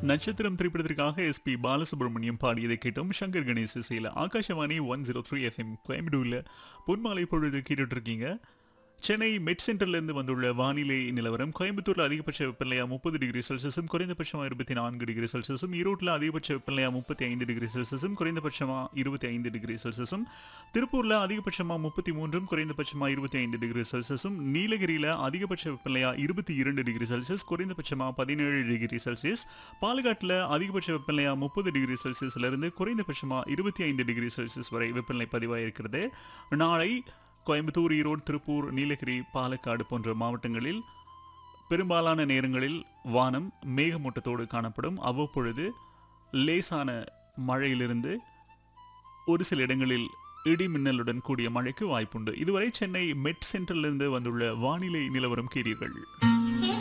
நட்சத்திரம் திரைப்படத்திற்காக எஸ்பி பாலசுப்ரமணியம் பாடியதை கேட்டோம் சங்கர் கணேஷ் இசையில் Akashvani one zero three FM கோயம்புத்தூரில் பொன்மாலை பொழுது கேட்டுட்டு இருக்கீங்க சென்னை மெட் சென்டர்லேருந்து வந்துள்ள வானிலை நிலவரம் கோயம்புத்தூரில் அதிகபட்ச வெப்பநிலையா முப்பது டிகிரி செல்சியஸும் குறைந்தபட்சமாக இருபத்தி நான்கு டிகிரி செல்சியஸும் ஈரோட்டில் அதிகபட்ச வெப்பநிலையா முப்பத்தி ஐந்து டிகிரி செல்சியஸும் குறைந்தபட்சமாக இருபத்தி ஐந்து டிகிரி செல்சியஸும் திருப்பூரில் அதிகபட்சமாக முப்பத்தி மூன்றும் குறைந்தபட்சமாக இருபத்தி ஐந்து டிகிரி செல்சியஸும் நீலகிரியில் அதிகபட்ச வெப்பநிலையா இருபத்தி இரண்டு டிகிரி செல்சியஸ் குறைந்தபட்சமாக பதினேழு டிகிரி செல்சியஸ் பாலக்காட்டில் அதிகபட்ச வெப்பநிலையா முப்பது டிகிரி செல்சியஸ்லேருந்து குறைந்தபட்சமாக இருபத்தி ஐந்து டிகிரி செல்சியஸ் வரை வெப்பநிலை பதிவாயிருக்கிறது நாளை கோயம்புத்தூர் ஈரோடு திருப்பூர் நீலகிரி பாலக்காடு போன்ற மாவட்டங்களில் பெரும்பாலான நேரங்களில் வானம் மேகமூட்டத்தோடு காணப்படும் அவ்வப்பொழுது லேசான மழையிலிருந்து ஒரு சில இடங்களில் இடி மின்னலுடன் கூடிய மழைக்கு வாய்ப்புண்டு இதுவரை சென்னை மெட் சென்டரிலிருந்து வந்துள்ள வானிலை நிலவரம் கேட்டீர்கள்